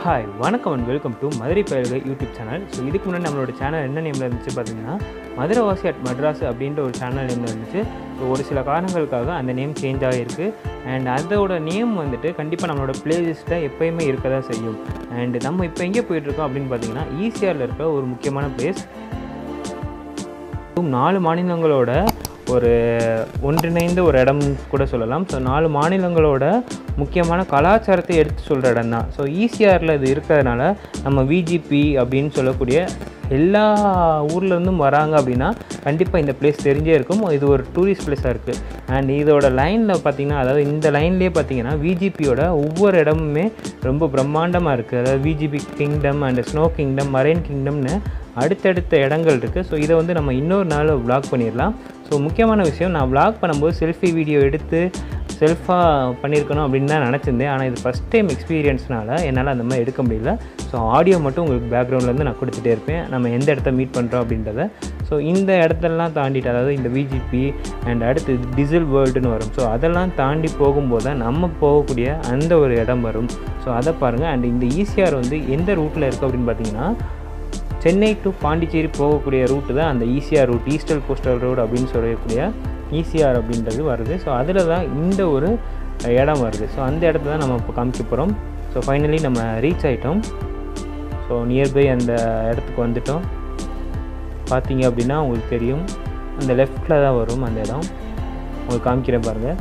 hi வணக்கம் and welcome to Madurai பயல்கள் YouTube channel so இதுக்கு முன்னாடி நம்மளோட சேனல் என்ன நேமில் இருந்துச்சு பார்த்தீங்கன்னா மதுரவாசி அட் மட்ராஸ் அப்படின்ற ஒரு சேனல் நேமில் இருந்துச்சு ஸோ ஒரு சில காரணங்களுக்காக அந்த நேம் சேஞ்ச் ஆகிருக்கு அண்ட் அதோட நேம் வந்துட்டு கண்டிப்பாக நம்மளோட பிளேலிஸ்ட்டில் எப்போயுமே இருக்க தான் செய்யும் அண்ட் நம்ம இப்போ எங்கே போயிட்டுருக்கோம் அப்படின்னு பார்த்தீங்கன்னா ஈசிஆரில் இருக்க ஒரு முக்கியமான பிளேஸ் நாலு மாநிலங்களோட ஒரு ஒன்றிணைந்த ஒரு இடம் கூட சொல்லலாம் ஸோ நாலு மாநிலங்களோட முக்கியமான கலாச்சாரத்தை எடுத்து சொல்கிற இடம் தான் ஸோ ஈசிஆரில் இது இருக்கிறதுனால நம்ம விஜிபி அப்படின்னு சொல்லக்கூடிய எல்லா ஊர்லேருந்தும் வராங்க அப்படின்னா கண்டிப்பாக இந்த பிளேஸ் தெரிஞ்சே இருக்கும் இது ஒரு டூரிஸ்ட் பிளேஸாக இருக்குது அண்ட் இதோட லைனில் பார்த்தீங்கன்னா அதாவது இந்த லைன்லேயே பார்த்தீங்கன்னா விஜிபியோட ஒவ்வொரு இடமுமே ரொம்ப பிரம்மாண்டமாக இருக்குது அதாவது VGP kingdom and snow kingdom marine கிங்டம்னு அடுத்தடுத்த இடங்கள் இருக்குது ஸோ இதை வந்து நம்ம இன்னொரு நாள் vlog பண்ணிடலாம் ஸோ முக்கியமான விஷயம் நான் vlog பண்ணும்போது செல்ஃபி வீடியோ எடுத்து செல்ஃபாக பண்ணியிருக்கணும் அப்படின்னு தான் நினச்சிருந்தேன் ஆனால் இது ஃபஸ்ட் டைம் எக்ஸ்பீரியன்ஸ்னால என்னால் அந்த மாதிரி எடுக்க முடியல ஸோ ஆடியோ மட்டும் உங்களுக்கு பேக்ரவுண்ட்லேருந்து நான் கொடுத்துட்டே இருப்பேன் நம்ம எந்த இடத்த மீட் பண்ணுறோம் அப்படின்றத ஸோ இந்த இடத்தெல்லாம் தாண்டிட்டு அதாவது இந்த விஜிபி அண்ட் அடுத்து டிசில் வேர்ல்டுன்னு வரும் ஸோ அதெல்லாம் தாண்டி போகும்போது தான் நம்ம போகக்கூடிய அந்த ஒரு இடம் வரும் ஸோ அதை பாருங்கள் அண்ட் இந்த ஈசிஆர் வந்து எந்த ரூட்டில் இருக்குது அப்படின்னு பார்த்தீங்கன்னா சென்னை டு பாண்டிச்சேரி போகக்கூடிய ரூட்டு தான் அந்த ECR route eastal coastal road அப்படின்னு சொல்லக்கூடிய ஈசிஆர் அப்படின்றது வருது ஸோ அதில் தான் இந்த ஒரு இடம் வருது ஸோ அந்த இடத்த தான் நம்ம இப்போ காமிக்க போகிறோம் ஸோ ஃபைனலி நம்ம ரீச் ஆகிட்டோம் ஸோ நியர்பை அந்த இடத்துக்கு வந்துட்டோம் பார்த்தீங்க அப்படின்னா உங்களுக்கு தெரியும் அந்த லெஃப்டில் தான் வரும் அந்த இடம் உங்களுக்கு காமிக்கிறேன் பாருங்கள்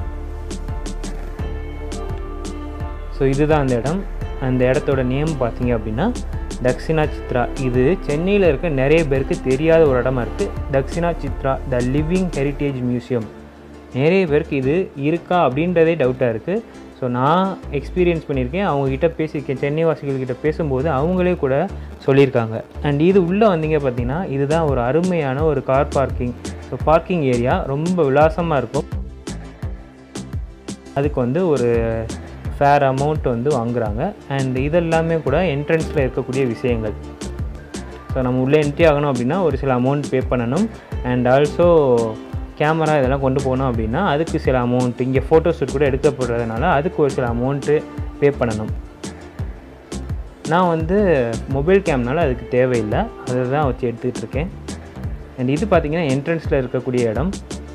ஸோ இதுதான் அந்த இடம் அந்த இடத்தோட நேம் பார்த்தீங்க அப்படின்னா தக்ஷிணா சித்ரா இது சென்னையில் இருக்க நிறைய பேருக்கு தெரியாத ஒரு இடமா இருக்குது Dakshina Chitra the living heritage museum நிறைய பேருக்கு இது இருக்கா அப்படின்றதே டவுட்டாக இருக்குது ஸோ நான் எக்ஸ்பீரியன்ஸ் பண்ணியிருக்கேன் அவங்கக்கிட்ட பேசியிருக்கேன் சென்னை வாசிகள்கிட்ட பேசும்போது அவங்களே கூட சொல்லியிருக்காங்க அண்ட் இது உள்ளே வந்தீங்க பார்த்தீங்கன்னா இதுதான் ஒரு அருமையான ஒரு car parking so parking area ரொம்ப விலாசமாக இருக்கும் அதுக்கு வந்து ஒரு ஃபேர் அமௌண்ட் வந்து வாங்குறாங்க அண்ட் இதெல்லாமே கூட என்ட்ரன்ஸில் இருக்கக்கூடிய விஷயங்கள் ஸோ நம்ம உள்ளே என்ட்ரி ஆகணும் அப்படின்னா ஒரு சில அமௌண்ட் பே பண்ணணும் அண்ட் ஆல்சோ கேமரா இதெல்லாம் கொண்டு போகணும் அப்படின்னா அதுக்கு சில அமௌண்ட் இங்கே ஃபோட்டோ ஷூட் கூட எடுக்கப்படுறதுனால அதுக்கு ஒரு சில அமௌண்ட்டு பே பண்ணணும் நான் வந்து மொபைல் கேம்னால அதுக்கு தேவையில்லை அதை தான் வச்சு எடுத்துக்கிட்டு இருக்கேன் அண்ட் இது பார்த்திங்கன்னா என்ட்ரன்ஸில் இருக்கக்கூடிய இடம்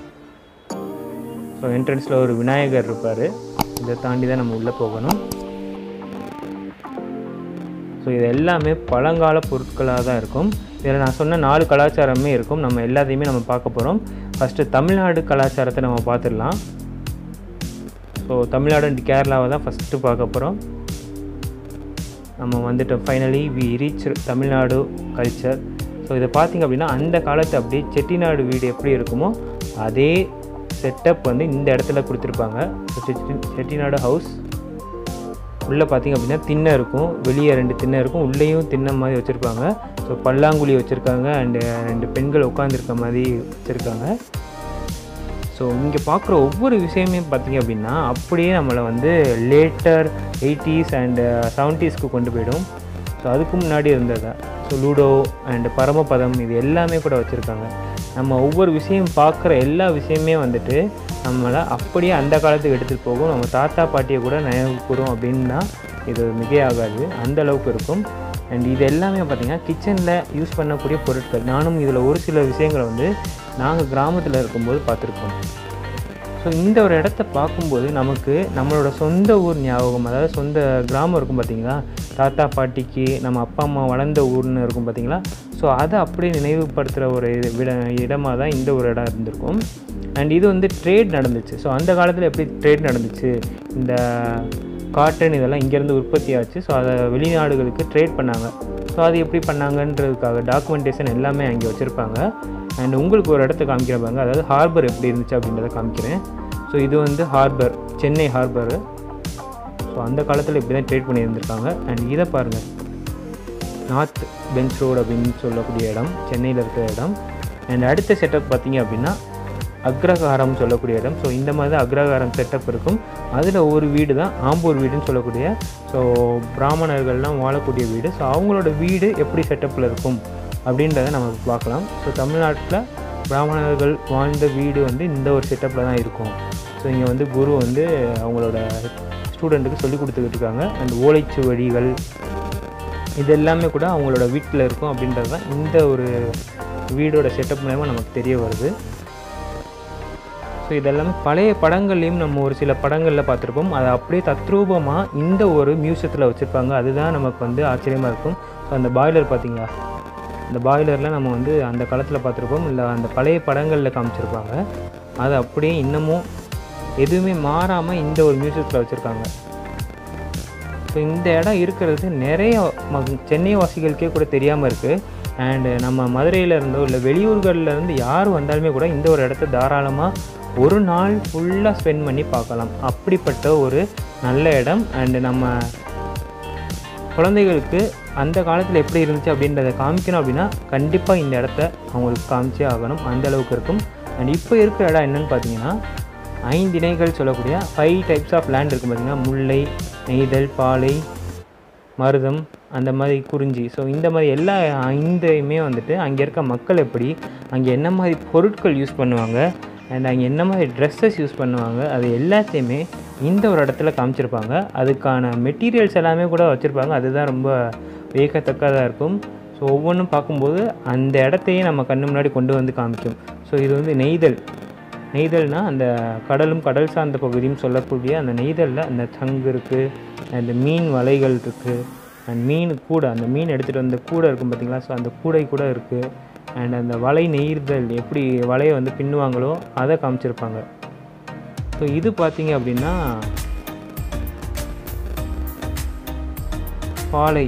ஸோ என்ட்ரன்ஸில் ஒரு விநாயகர் இருப்பார் இதை தாண்டி தான் நம்ம உள்ளே போகணும் ஸோ இது எல்லாமே பழங்கால பொருட்களாக தான் இருக்கும் இதில் நான் சொன்ன நாலு கலாச்சாரமே இருக்கும் நம்ம எல்லாத்தையுமே நம்ம பார்க்க போகிறோம் ஃபஸ்ட்டு தமிழ்நாடு கலாச்சாரத்தை நம்ம பார்த்துடலாம் ஸோ தமிழ்நாடு அண்ட் கேரளாவை தான் ஃபஸ்ட்டு பார்க்க போகிறோம் நம்ம வந்துட்டு finally we reach Tamil Nadu culture so இதை பார்த்திங்க அப்படின்னா அந்த காலத்து அப்படியே செட்டிநாடு வீடு எப்படி இருக்குமோ அதே செட்டப் வந்து இந்த இடத்துல கொடுத்துருப்பாங்க ஸோ செட்டி செட்டிநாடு ஹவுஸ் உள்ளே பார்த்திங்க அப்படின்னா திண்ணை இருக்கும் வெளியே ரெண்டு திண்ணை இருக்கும் உள்ளேயும் திண்ணை மாதிரி வச்சுருப்பாங்க ஸோ பல்லாங்குழி வச்சுருக்காங்க அண்டு ரெண்டு பெண்கள் உட்காந்துருக்க மாதிரி வச்சுருக்காங்க ஸோ இங்கே பார்க்குற ஒவ்வொரு விஷயமே பார்த்திங்க அப்படின்னா அப்படியே நம்மளை வந்து லேட்டர் எயிட்டிஸ் அண்டு செவன்ட்டீஸ்க்கு கொண்டு போயிடும் ஸோ அதுக்கு முன்னாடி இருந்தது ஸோ லூடோ அண்டு பரமபதம் இது எல்லாமே கூட வச்சுருக்காங்க நம்ம ஒவ்வொரு விஷயம் பார்க்குற எல்லா விஷயமே வந்துட்டு நம்மளை அப்படியே அந்த காலத்துக்கு எடுத்துகிட்டு போகும் நம்ம தாத்தா பாட்டியை கூட நினைவு கூறும் அப்படின்னா இது மிகையாகாது அந்த அளவுக்கு இருக்கும் அண்ட் இது எல்லாமே பார்த்திங்கன்னா கிச்சனில் யூஸ் பண்ணக்கூடிய பொருட்கள் நானும் இதில் ஒரு சில விஷயங்களை வந்து நாங்கள் கிராமத்தில் இருக்கும்போது பார்த்துருக்கோம் ஸோ இந்த ஒரு இடத்த பார்க்கும்போது நமக்கு நம்மளோட சொந்த ஊர் ஞாபகம் அதாவது சொந்த கிராமம் இருக்கும் பார்த்தீங்களா தாத்தா பாட்டிக்கு நம்ம அப்பா அம்மா வளர்ந்த ஊர்னு இருக்கும் பார்த்தீங்களா ஸோ அதை அப்படியே நினைவுபடுத்துகிற ஒரு விட இடமாக தான் இந்த ஒரு இடம் இருந்திருக்கும் அண்ட் இது வந்து ட்ரேட் நடந்துச்சு ஸோ அந்த காலத்தில் எப்படி ட்ரேட் நடந்துச்சு இந்த காட்டன் இதெல்லாம் இங்கேருந்து உற்பத்தி ஆச்சு ஸோ அதை வெளிநாடுகளுக்கு ட்ரேட் பண்ணாங்க ஸோ அது எப்படி பண்ணாங்கன்றதுக்காக டாக்குமெண்டேஷன் எல்லாமே அங்கே வச்சுருப்பாங்க அண்ட் உங்களுக்கு ஒரு இடத்த காமிக்கிறப்பாங்க அதாவது ஹார்பர் எப்படி இருந்துச்சு அப்படின்றத காமிக்கிறேன் ஸோ இது வந்து ஹார்பர் சென்னை ஹார்பரு ஸோ அந்த காலத்தில் இப்படி தான் ட்ரேட் பண்ணியிருந்திருக்காங்க அண்ட் இதை பாருங்கள் நார்த் பெஞ்ச் ரோடு அப்படின்னு சொல்லக்கூடிய இடம் சென்னையில் இருக்கிற இடம் அண்ட் அடுத்த செட்டப் பார்த்தீங்க அப்படின்னா அக்ரகாரம் சொல்லக்கூடிய இடம் ஸோ இந்த மாதிரி தான் அக்ரகாரம் செட்டப் இருக்கும் அதில் ஒரு வீடு தான் ஆம்பூர் வீடுன்னு சொல்லக்கூடிய ஸோ பிராமணர்கள்லாம் வாழக்கூடிய வீடு ஸோ அவங்களோட வீடு எப்படி செட்டப்பில் இருக்கும் அப்படின்றத நம்ம பார்க்கலாம் ஸோ தமிழ்நாட்டில் பிராமணர்கள் வாழ்ந்த வீடு வந்து இந்த ஒரு செட்டப்பில் தான் இருக்கும் ஸோ இங்கே வந்து குரு வந்து அவங்களோட ஸ்டூடெண்ட்டுக்கு சொல்லி கொடுத்துக்கிட்டு இருக்காங்க அண்ட் ஓலைச்சுவடிகள் இது எல்லாமே கூட அவங்களோட வீட்டில் இருக்கும் அப்படின்றது தான் இந்த ஒரு வீடோட செட்டப் மூலயமா நமக்கு தெரிய வருது ஸோ இதெல்லாமே பழைய படங்கள்லேயும் நம்ம ஒரு சில படங்களில் பார்த்துருப்போம் அதை அப்படியே தத்ரூபமாக இந்த ஒரு மியூசியத்தில் வச்சுருப்பாங்க அதுதான் நமக்கு வந்து ஆச்சரியமாக இருக்கும் ஸோ அந்த பாய்லர் பார்த்தீங்களா இந்த பாய்லரில் நம்ம வந்து அந்த காலத்தில் பார்த்துருப்போம் இல்லை அந்த பழைய படங்களில் காமிச்சிருப்பாங்க அது அப்படியே இன்னமும் எதுவுமே மாறாமல் இந்த ஒரு மியூசியத்தில் வச்சுருக்காங்க ஸோ இந்த இடம் இருக்கிறது நிறைய ம- சென்னை வாசிகளுக்கே கூட தெரியாமல் இருக்குது அண்டு நம்ம மதுரையில் இருந்தோ இல்லை வெளியூர்களில் இருந்து யார் வந்தாலுமே கூட இந்த ஒரு இடத்த தாராளமாக ஒரு நாள் ஃபுல்லாக ஸ்பெண்ட் பண்ணி பார்க்கலாம் அப்படிப்பட்ட ஒரு நல்ல இடம் அண்டு நம்ம குழந்தைகளுக்கு அந்த காலத்தில் எப்படி இருந்துச்சு அப்படின்றத காமிக்கணும் அப்படின்னா கண்டிப்பாக இந்த இடத்த அவங்களுக்கு காமிச்சே ஆகணும் அந்த அளவுக்கு இருக்கும் அண்ட் இப்போ இருக்கிற இடம் என்னன்னு பார்த்தீங்கன்னா ஐந்து இணைகள் சொல்லக்கூடிய ஃபைவ் டைப்ஸ் ஆஃப் லேண்ட் இருக்குது பார்த்தீங்கன்னா முல்லை நெய்தல் பாலை மருதம் அந்த மாதிரி குறிஞ்சி ஸோ இந்த மாதிரி எல்லா ஐந்தையுமே வந்துட்டு அங்கே இருக்க மக்கள் எப்படி அங்கே என்ன மாதிரி பொருட்கள் யூஸ் பண்ணுவாங்க அண்ட் அங்கே என்ன மாதிரி ட்ரெஸ்ஸஸ் யூஸ் பண்ணுவாங்க அது எல்லாத்தையுமே இந்த ஒரு இடத்துல காமிச்சிருப்பாங்க அதுக்கான மெட்டீரியல்ஸ் எல்லாமே கூட வச்சுருப்பாங்க அதுதான் ரொம்ப வியக்கத்தக்கதாக இருக்கும் ஸோ ஒவ்வொன்றும் பார்க்கும்போது அந்த இடத்தையே நம்ம கண்ணு முன்னாடி கொண்டு வந்து காமிக்கும் ஸோ இது வந்து நெய்தல் நெய்தல்னா அந்த கடலும் கடல் சார்ந்த பகுதியும் சொல்லக்கூடிய அந்த நெய்தலில் அந்த சங்கு இருக்குது அந்த மீன் வலைகள் இருக்குது அண்ட் மீன் கூடை அந்த மீன் எடுத்துகிட்டு வந்த கூடை இருக்கும் பார்த்தீங்களா ஸோ அந்த கூடை கூட இருக்குது அண்ட் அந்த வலை நெய்தல் எப்படி வலையை வந்து பின்னுவாங்களோ அதை காமிச்சிருப்பாங்க ஸோ இது பார்த்தீங்க அப்படின்னா பாலை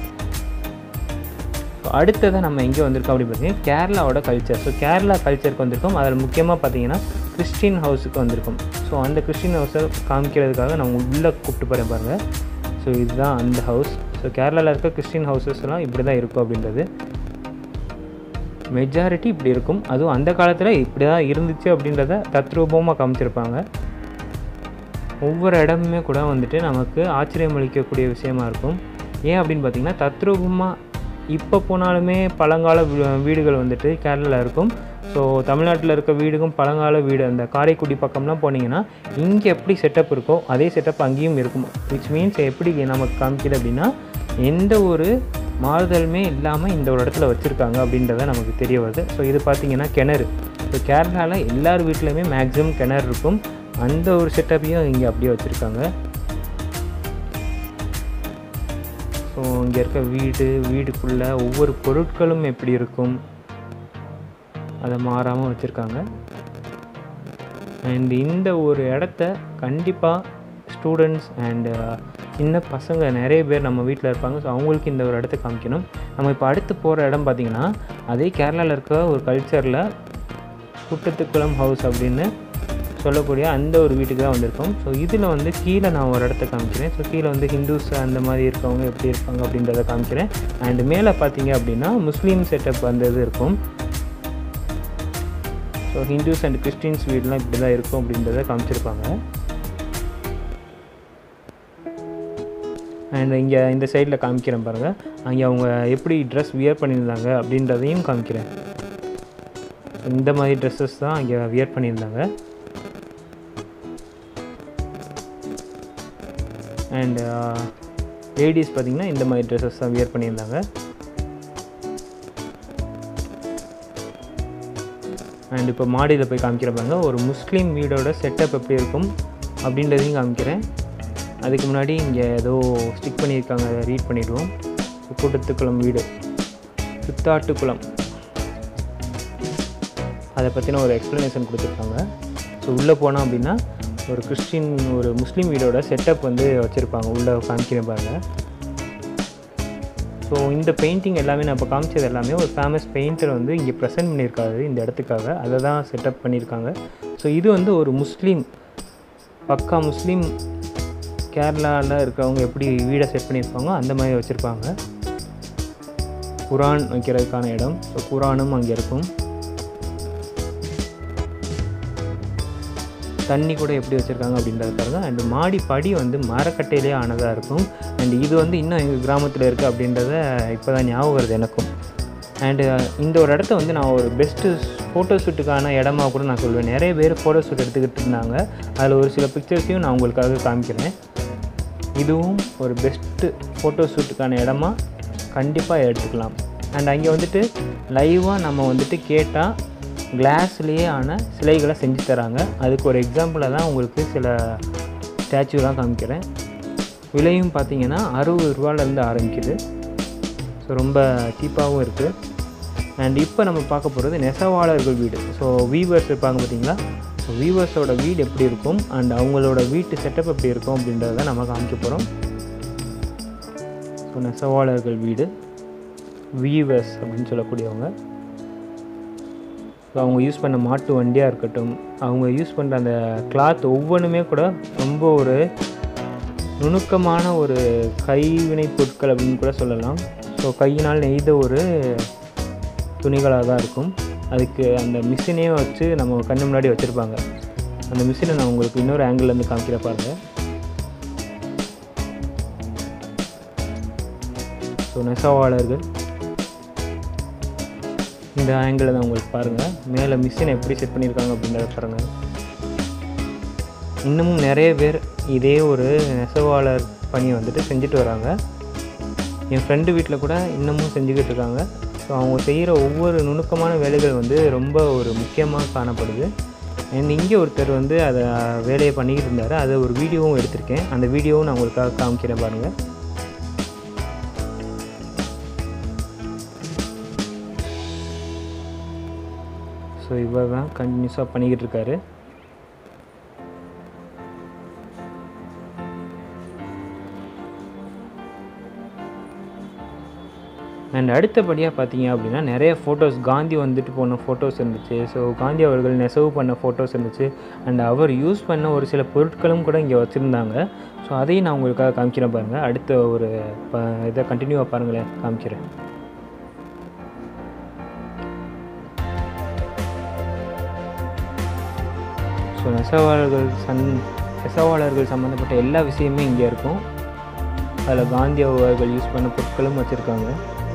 ஸோ அடுத்ததாக நம்ம எங்கே வந்திருக்கோம் அப்படின்னு பார்த்தீங்கன்னா கேரளாவோட கல்ச்சர் ஸோ கேரளா கல்ச்சருக்கு வந்திருக்கோம் அதில் முக்கியமாக பார்த்தீங்கன்னா கிறிஸ்டின் ஹவுஸுக்கு வந்திருக்கோம் ஸோ அந்த கிறிஸ்டின் ஹவுஸை காமிக்கிறதுக்காக நான் உள்ளே கூப்பிட்டு போகிறேன் பாருங்கள் ஸோ இதுதான் அந்த ஹவுஸ் ஸோ கேரளாவில் இருக்க கிறிஸ்டின் ஹவுசஸ் எல்லாம் இப்படி தான் இருக்கும் அப்படின்றது மெஜாரிட்டி இப்படி இருக்கும் அதுவும் அந்த காலத்தில் இப்படி தான் இருந்துச்சு அப்படின்றத தத்ரூபமாக காமிச்சிருப்பாங்க ஒவ்வொரு இடமுமே கூட வந்துட்டு நமக்கு ஆச்சரியம் அளிக்கக்கூடிய விஷயமா இருக்கும் ஏன் அப்படின்னு பார்த்தீங்கன்னா தத்ரூபமாக இப்போ போனாலுமே பழங்கால வீ- வீடுகள் வந்துட்டு கேரளாவில் இருக்கும் ஸோ தமிழ்நாட்டில் இருக்க வீடுக்கும் பழங்கால வீடு அந்த காரைக்குடி பக்கம்லாம் போனீங்கன்னா இங்கே எப்படி செட்டப் இருக்கோ அதே செட்டப் அங்கேயும் இருக்கும் விச் மீன்ஸ் எப்படி நமக்கு காமிக்குது அப்படின்னா எந்த ஒரு மாறுதலுமே இல்லாமல் இந்த ஒரு இடத்துல வச்சுருக்காங்க அப்படின்றத நமக்கு தெரிய வருது ஸோ இது பார்த்தீங்கன்னா கிணறு ஸோ கேரளாவில் எல்லார் வீட்லேயுமே மேக்ஸிமம் கிணறு இருக்கும் அந்த ஒரு செட்டப்பையும் இங்கே அப்படியே வச்சுருக்காங்க ஸோ இங்கே இருக்க வீடு வீடுக்குள்ளே ஒவ்வொரு பொருட்களும் எப்படி இருக்கும் அதை மாறாமல் வச்சுருக்காங்க அண்ட் இந்த ஒரு இடத்த கண்டிப்பாக ஸ்டூடெண்ட்ஸ் அண்டு சின்ன பசங்க நிறைய பேர் நம்ம வீட்டில் இருப்பாங்க ஸோ அவங்களுக்கு இந்த ஒரு இடத்த காமிக்கணும் நம்ம இப்போ அடுத்து போகிற இடம் பார்த்திங்கன்னா அதே கேரளாவில் இருக்க ஒரு கல்ச்சரில் குட்டத்துக்குளம் ஹவுஸ் அப்படின்னு சொல்லக்கூடிய அந்த ஒரு வீட்டுக்கு தான் வந்திருக்கோம் ஸோ இதில் வந்து கீழே நான் ஒரு இடத்த காமிக்கிறேன் ஸோ கீழே வந்து ஹிந்துஸ் அந்த மாதிரி இருக்கவங்க எப்படி இருப்பாங்க அப்படின்றத காமிக்கிறேன் அண்ட் மேலே பார்த்தீங்க அப்படின்னா முஸ்லீம் செட்டப் அந்த இது இருக்கும் ஸோ ஹிந்துஸ் அண்ட் கிறிஸ்டின்ஸ் வீடெலாம் இப்படி தான் இருக்கும் அப்படின்றத காமிச்சிருப்பாங்க அண்ட் இங்கே இந்த சைடில் காமிக்கிறேன் பாருங்கள் அங்கே அவங்க எப்படி ட்ரெஸ் வியர் பண்ணியிருந்தாங்க அப்படின்றதையும் காமிக்கிறேன் இந்த மாதிரி ட்ரெஸ்ஸஸ் தான் அங்கே வியர் பண்ணியிருந்தாங்க அண்ட் லேடிஸ் பார்த்திங்கன்னா இந்த மாதிரி ட்ரெஸ்ஸஸ் தான் வியர் பண்ணியிருந்தாங்க அண்ட் இப்போ மாடியில் போய் காமிக்கிற பாருங்க ஒரு முஸ்லீம் வீடோட செட்டப் எப்படி இருக்கும் அப்படின்றதையும் காமிக்கிறேன் அதுக்கு முன்னாடி இங்கே ஏதோ ஸ்டிக் பண்ணியிருக்காங்க அதை ரீட் பண்ணிவிடுவோம் கூட்டத்துக்குளம் வீடு சுத்தாட்டுக்குளம் அதை பற்றின ஒரு எக்ஸ்ப்ளனேஷன் கொடுத்துருக்காங்க ஸோ உள்ளே போனோம் அப்படின்னா ஒரு கிறிஸ்டின் ஒரு முஸ்லீம் வீடோட செட்டப் வந்து வச்சுருப்பாங்க உள்ளே காமிக்கிறேன் பாருங்கள் ஸோ இந்த பெயிண்டிங் எல்லாமே நான் இப்போ காமிச்சது எல்லாமே ஒரு ஃபேமஸ் பெயிண்டர் வந்து இங்கே ப்ரெசென்ட் பண்ணியிருக்காரு இந்த இடத்துக்காக அதை தான் செட்டப் பண்ணியிருக்காங்க ஸோ இது வந்து ஒரு முஸ்லீம் பக்கா முஸ்லீம் கேரளாவில் இருக்கிறவங்க எப்படி வீடை செட் பண்ணியிருப்பாங்க அந்த மாதிரி வச்சுருப்பாங்க குரான் வைக்கிறதுக்கான இடம் ஸோ குரானும் அங்கே இருக்கும் தண்ணி கூட எப்படி வச்சுருக்காங்க அப்படின்றது பாருங்க அண்டு மாடி படி வந்து மரக்கட்டையிலே ஆனதாக இருக்கும் அண்ட் இது வந்து இன்னும் எங்கள் கிராமத்தில் இருக்குது அப்படின்றத இப்போ தான் ஞாபகம் வருது எனக்கும் அண்டு இந்த ஒரு இடத்த வந்து நான் ஒரு பெஸ்ட்டு ஃபோட்டோ ஷூட்டுக்கான இடமா கூட நான் சொல்லுவேன் நிறைய பேர் ஃபோட்டோ ஷூட் எடுத்துக்கிட்டு இருந்தாங்க அதில் ஒரு சில பிக்சர்ஸையும் நான் உங்களுக்காக காமிக்கிறேன் இதுவும் ஒரு பெஸ்ட்டு ஃபோட்டோ ஷூட்டுக்கான இடமா கண்டிப்பாக எடுத்துக்கலாம் அண்ட் அங்கே வந்துட்டு லைவாக நம்ம வந்துட்டு கேட்டால் கிளாஸ்லேயே ஆன சிலைகளை செஞ்சு தராங்க அதுக்கு ஒரு எக்ஸாம்பிளாக தான் உங்களுக்கு சில ஸ்டாச்சுலாம் காமிக்கிறேன் விலையும் பார்த்தீங்கன்னா அறுபது ரூபாலேருந்து ஆரம்பிக்குது ஸோ ரொம்ப சீப்பாகவும் இருக்குது அண்ட் இப்போ நம்ம பார்க்க போகிறது நெசவாளர்கள் வீடு ஸோ வீவர்ஸ் இருப்பாங்க பார்த்தீங்களா ஸோ வீவர்ஸோட வீடு எப்படி இருக்கும் அண்ட் அவங்களோட வீட்டு செட்டப் எப்படி இருக்கும் அப்படின்றத நம்ம காமிக்க போகிறோம் ஸோ நெசவாளர்கள் வீடு வீவர்ஸ் அப்படின்னு சொல்லக்கூடியவங்க ஸோ அவங்க யூஸ் பண்ண மாட்டு வண்டியாக இருக்கட்டும் அவங்க யூஸ் பண்ணுற அந்த கிளாத் ஒவ்வொன்றுமே கூட ரொம்ப ஒரு நுணுக்கமான ஒரு கைவினை பொருட்கள் அப்படின்னு கூட சொல்லலாம் ஸோ கையினால் நெய்த ஒரு துணிகளாக தான் இருக்கும் அதுக்கு அந்த மிஷினே வச்சு நம்ம கண்ணு முன்னாடி வச்சுருப்பாங்க அந்த மிஷினை நான் உங்களுக்கு இன்னொரு ஆங்கிள்லேருந்து காமிக்கிற பாருங்க ஸோ நெசவாளர்கள் இந்த ஆங்கிளில் தான் உங்களுக்கு பாருங்கள் மேலே மிஷினை எப்படி செட் பண்ணியிருக்காங்க அப்படின்றத பாருங்கள் இன்னமும் நிறைய பேர் இதே ஒரு நெசவாளர் பணியை வந்துட்டு செஞ்சுட்டு வராங்க என் ஃப்ரெண்டு வீட்டில் கூட இன்னமும் செஞ்சுக்கிட்டு இருக்காங்க ஸோ அவங்க செய்கிற ஒவ்வொரு நுணுக்கமான வேலைகள் வந்து ரொம்ப ஒரு முக்கியமாக காணப்படுது அண்ட் இங்கே ஒருத்தர் வந்து அதை வேலையை பண்ணிக்கிட்டு இருந்தார் அதை ஒரு வீடியோவும் எடுத்திருக்கேன் அந்த வீடியோவும் நான் உங்களுக்காக காமிக்கிறேன் பாருங்கள் ஸோ இவர் தான் கண்டினியூஸாக பண்ணிக்கிட்டு இருக்காரு அண்ட் அடுத்தபடியாக பார்த்தீங்க அப்படின்னா நிறைய ஃபோட்டோஸ் காந்தி வந்துட்டு போன ஃபோட்டோஸ் இருந்துச்சு ஸோ காந்தி அவர்கள் நெசவு பண்ண ஃபோட்டோஸ் இருந்துச்சு அண்ட் அவர் யூஸ் பண்ண ஒரு சில பொருட்களும் கூட இங்கே வச்சுருந்தாங்க ஸோ அதையும் நான் உங்களுக்காக காமிக்கிறேன் பாருங்கள் அடுத்த ஒரு ப இதை கண்டினியூவாக பாருங்களேன் காமிக்கிறேன் ஸோ நெசவாளர்கள் சன் நெசவாளர்கள் சம்மந்தப்பட்ட எல்லா விஷயமே இங்கே இருக்கும் அதில் காந்தி அவர்கள் யூஸ் பண்ண பொருட்களும் வச்சுருக்காங்க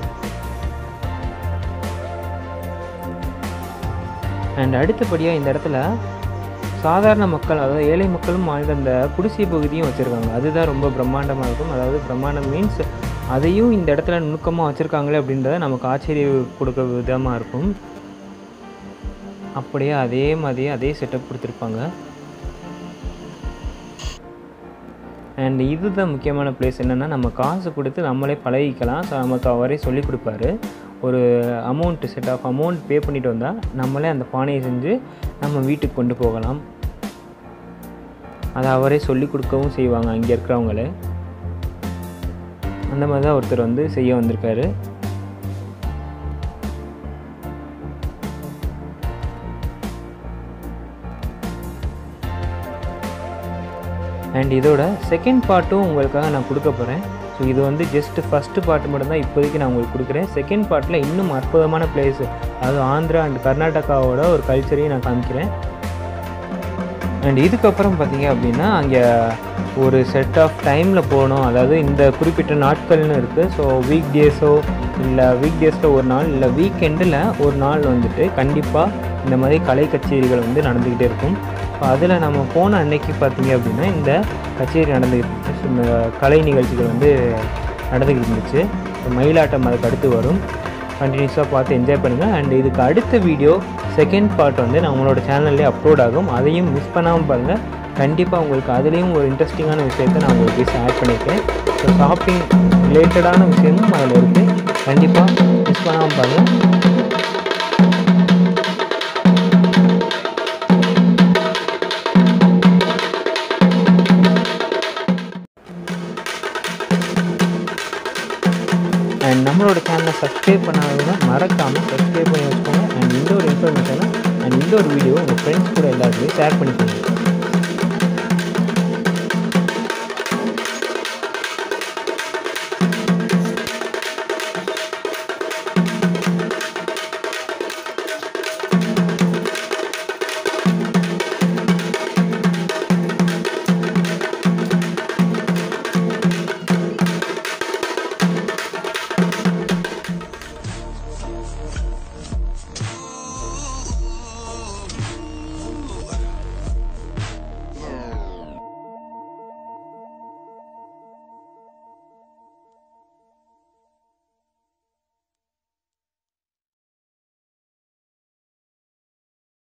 அண்ட் அடுத்தபடியாக இந்த இடத்துல சாதாரண மக்கள் அதாவது ஏழை மக்களும் வாழ்ந்த அந்த குடிசை பகுதியும் வச்சுருக்காங்க அதுதான் ரொம்ப பிரம்மாண்டமாக இருக்கும் அதாவது பிரம்மாண்டம் மீன்ஸ் அதையும் இந்த இடத்துல நுணுக்கமாக வச்சுருக்காங்களே அப்படின்றத நமக்கு ஆச்சரியம் கொடுக்க விதமாக இருக்கும் அப்படியே அதே மாதிரியே அதே செட்டப் கொடுத்துருப்பாங்க அண்ட் இதுதான் முக்கியமான பிளேஸ் என்னென்னா நம்ம காசு கொடுத்து நம்மளே பழகிக்கலாம் ஸோ நமக்கு அவரே சொல்லி கொடுப்பாரு ஒரு amount set of amount pay பண்ணிட்டு வந்தால் நம்மளே அந்த பானையை செஞ்சு நம்ம வீட்டுக்கு கொண்டு போகலாம் அதை அவரே சொல்லி கொடுக்கவும் செய்வாங்க அங்கே இருக்கிறவங்களே அந்த மாதிரி தான் ஒருத்தர் வந்து செய்ய வந்திருக்காரு அண்ட் இதோட செகண்ட் பார்ட்டும் உங்களுக்காக நான் கொடுக்க போகிறேன் ஸோ இது வந்து ஜஸ்ட் ஃபஸ்ட்டு பார்ட் மட்டும்தான் இப்போதைக்கு நான் உங்களுக்கு கொடுக்குறேன் செகண்ட் பார்ட்டில் இன்னும் அற்புதமான பிளேஸ் அதாவது ஆந்திரா அண்ட் கர்நாடகாவோட ஒரு கல்ச்சரையும் நான் காமிக்கிறேன் அண்ட் இதுக்கப்புறம் பார்த்தீங்க அப்படின்னா அங்கே ஒரு செட் ஆஃப் டைமில் போகணும் அதாவது இந்த குறிப்பிட்ட நாட்கள்னு இருக்குது ஸோ வீக் டேஸோ இல்லை வீக் டேஸில் ஒரு நாள் இல்லை வீக்கெண்டில் ஒரு நாள் வந்துட்டு கண்டிப்பாக இந்த மாதிரி கலை கச்சேரிகள் வந்து நடந்துக்கிட்டே இருக்கும் ஸோ அதில் நம்ம போன அன்னைக்கு பார்த்தீங்க அப்படின்னா இந்த கச்சேரி நடந்துக்கிட்டு இருந்துச்சு இந்த கலை நிகழ்ச்சிகள் வந்து நடந்துக்கிட்டு இருந்துச்சு மயிலாட்டம் அதுக்கு அடுத்து வரும் கண்டினியூஸாக பார்த்து என்ஜாய் பண்ணுங்கள் அண்ட் இதுக்கு அடுத்த வீடியோ செகண்ட் பார்ட் வந்து நான் உங்களோட சேனல்லே அப்லோட் ஆகும் அதையும் மிஸ் பண்ணாமல் பாருங்கள் கண்டிப்பாக உங்களுக்கு அதுலேயும் ஒரு இன்ட்ரெஸ்டிங்கான விஷயத்தை நான் உங்களுக்கு ஆட் பண்ணியிருக்கேன் ஸோ ஷாப்பிங் ரிலேட்டடான விஷயமும் அதில் இருக்குது கண்டிப்பாக மிஸ் பண்ணாமல் பாருங்கள் அண்ட் நம்மளோட சேனலை சப்ஸ்கிரைப் பண்ணாதவங்க மறக்காமல் சப்ஸ்கிரைப் பண்ணி வச்சுக்கோங்க அண்ட் இந்த ஒரு இன்ஃபர்மேஷனை அண்ட் இந்த ஒரு வீடியோ உங்கள் ஃப்ரெண்ட்ஸ் கூட எல்லாருக்குமே ஷேர் பண்ணிக்கோங்க